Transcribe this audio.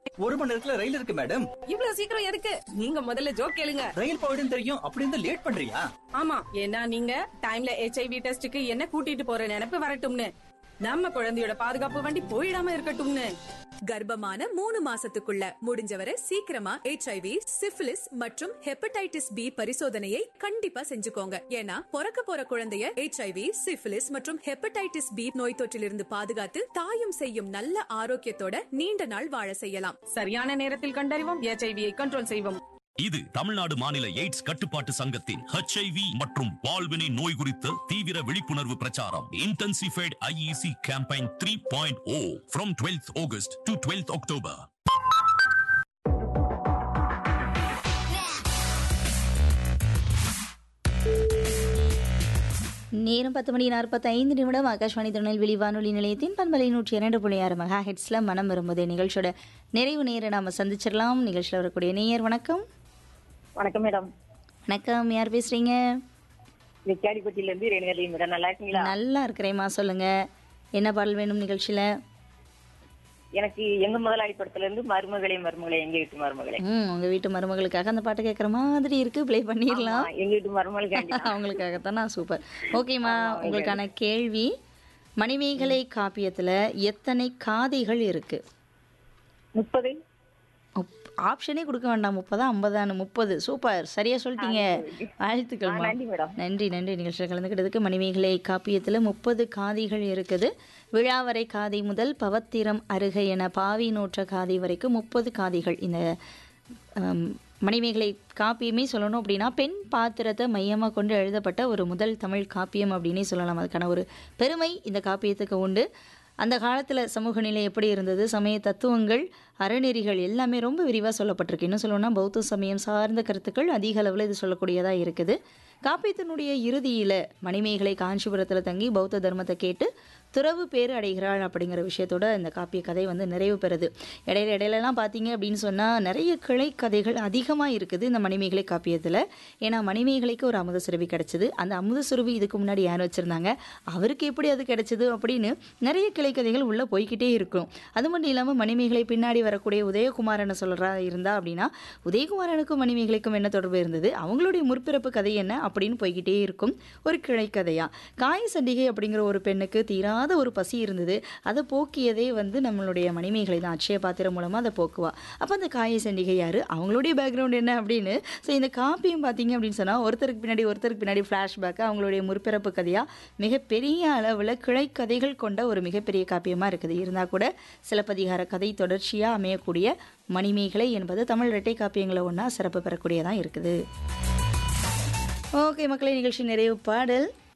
ஒரு மணி நேரத்துல ரயில் இருக்கு மேடம் இவ்வளவு சீக்கிரம் எதுக்கு நீங்க முதல்ல ஜோக் கேளுங்க ரயில் போயிடும் தெரியும் அப்படி இருந்து லேட் பண்றியா ஆமா ஏன்னா நீங்க டைம்ல ஹெச்ஐவி டெஸ்டுக்கு என்ன கூட்டிட்டு போற நினைப்பு வரட்டும்னு நம்ம குழந்தையோட பாதுகாப்பு வண்டி போயிடாம இருக்கட்டும்னு கர்ப்பமான மூணு மாசத்துக்குள்ள முடிஞ்சவரை சீக்கிரமா ஹெச்ஐவி சிஃபிலிஸ் மற்றும் ஹெப்படைட்டிஸ் பி பரிசோதனையை கண்டிப்பா செஞ்சுக்கோங்க ஏன்னா பிறக்க போற குழந்தைய ஹெச்ஐவி சிஃபிலிஸ் மற்றும் ஹெப்படைட்டிஸ் பி நோய் தொற்றிலிருந்து பாதுகாத்து தாயும் செய்யும் நல்ல ஆரோக்கியத்தோட நீண்ட நாள் வாழ செய்யலாம் சரியான நேரத்தில் கண்டறிவோம் ஹெச்ஐவியை கண்ட்ரோல் செய்வோம் இது தமிழ்நாடு மாநில எய்ட்ஸ் கட்டுப்பாட்டு சங்கத்தின் ஹெச்ஐவி மற்றும் வாழ்வினை நோய் குறித்த தீவிர விழிப்புணர்வு பிரச்சாரம் intensified IEC campaign three point O from twelfth August to twelfth October நேரம் பத்து மணி நாற்பத்தைந்து நிமிடம் ஆகாஷ்வாணி திருநெல்வேலி வானொலி நிலையத்தின் பண்பலை நூற்றி இரண்டு புள்ளி ஆறு மெகா ஹெட்ஸில் மனம் வரும்போது நிகழ்ச்சியோட நிறைவு நேர நாம சந்திச்சிடலாம் நிகழ்ச்சியில் வரக்கூடிய நேயர் வணக்கம் வணக்கம் மேடம் வணக்கம் யார் பேசுறீங்க வெக்காடிப்பட்டியில இருந்து ரேணுகதி மேடம் நல்லா இருக்கீங்களா நல்லா இருக்கிறேம்மா சொல்லுங்க என்ன பாடல் வேணும் நிகழ்ச்சியில் எனக்கு எங்க முதலாளி படத்துல இருந்து மருமகளே மருமகளே எங்க வீட்டு மருமகளே ம் உங்கள் வீட்டு மருமகளுக்காக அந்த பாட்டு கேட்குற மாதிரி இருக்கு ப்ளே பண்ணிடலாம் ஆமா, எங்க வீட்டு மருமகளுக்கு அவங்களுக்காகத்தானா சூப்பர் ஓகேம்மா உங்களுக்கான கேள்வி மணிமேகலை காப்பியத்தில் எத்தனை காதைகள் இருக்கு முப்பது ஆப்ஷனே கொடுக்க வேண்டாம் முப்பதா ஐம்பதானு முப்பது சூப்பர் சரியா சொல்லிட்டீங்க வாழ்த்துக்கள்மா நன்றி மேடம் நன்றி நன்றி நிகழ்ச்சியில் கலந்துக்கிட்டதுக்கு மணிமேகலை காப்பியத்தில் முப்பது காதிகள் இருக்குது விழாவரை காதை முதல் பவத்திரம் அருகை என பாவி நோற்ற காதை வரைக்கும் முப்பது காதிகள் இந்த ஆம், மணிமேகலை காப்பியமே சொல்லணும் அப்படின்னா பெண் பாத்திரத்தை மையமாக கொண்டு எழுதப்பட்ட ஒரு முதல் தமிழ் காப்பியம் அப்படின்னே சொல்லலாம் அதுக்கான ஒரு பெருமை இந்த காப்பியத்துக்கு உண்டு அந்த காலத்தில் சமூக நிலை எப்படி இருந்தது சமய தத்துவங்கள் அறநெறிகள் எல்லாமே ரொம்ப விரிவாக சொல்லப்பட்டிருக்கு இன்னும் சொல்லணும்னா பௌத்த சமயம் சார்ந்த கருத்துக்கள் அதிக அளவில் இது சொல்லக்கூடியதாக இருக்குது காப்பியத்தினுடைய இறுதியில் மணிமேகலை காஞ்சிபுரத்தில் தங்கி பௌத்த தர்மத்தை கேட்டு துறவு பேர் அடைகிறாள் அப்படிங்கிற விஷயத்தோட இந்த காப்பிய கதை வந்து நிறைவு பெறுது இடையில இடையிலலாம் பார்த்தீங்க அப்படின்னு சொன்னால் நிறைய கிளை கதைகள் அதிகமாக இருக்குது இந்த மணிமேகலை காப்பியத்தில் ஏன்னா மணிமேகலைக்கு ஒரு அமுத சுரபி கிடைச்சது அந்த அமுத சுரபி இதுக்கு முன்னாடி யார் வச்சுருந்தாங்க அவருக்கு எப்படி அது கிடைச்சது அப்படின்னு நிறைய கிளை கதைகள் உள்ளே போய்க்கிட்டே இருக்கும் அது மட்டும் இல்லாமல் மணிமேகலை பின்னாடி வரக்கூடிய உதயகுமாரனை சொல்கிறா இருந்தா அப்படின்னா உதயகுமாரனுக்கும் மணிமேகலைக்கும் என்ன தொடர்பு இருந்தது அவங்களுடைய முற்பிறப்பு கதை என்ன அப்படின்னு போய்கிட்டே இருக்கும் ஒரு கிளை கதையா காய சண்டிகை அப்படிங்கிற ஒரு பெண்ணுக்கு தீராத ஒரு பசி இருந்தது அதை போக்கியதே வந்து நம்மளுடைய மணிமேகலை தான் அட்சய பாத்திரம் மூலமாக அதை போக்குவா அப்போ அந்த காய சண்டிகை யார் அவங்களுடைய பேக்ரவுண்ட் என்ன அப்படின்னு ஸோ இந்த காப்பியும் பார்த்தீங்க அப்படின்னு சொன்னால் ஒருத்தருக்கு பின்னாடி ஒருத்தருக்கு பின்னாடி ஃப்ளாஷ்பேக்காக அவங்களுடைய முற்பிறப்பு கதையாக மிகப்பெரிய அளவில் கிளை கதைகள் கொண்ட ஒரு மிகப்பெரிய காப்பியமாக இருக்குது இருந்தால் கூட சிலப்பதிகார கதை தொடர்ச்சியாக அமையக்கூடிய மணிமேகலை என்பது தமிழ் இரட்டை காப்பியங்களை ஒன்றா சிறப்பு பெறக்கூடியதாக இருக்குது ஓகே மக்களே நிகழ்ச்சி நிறைவு பாடல்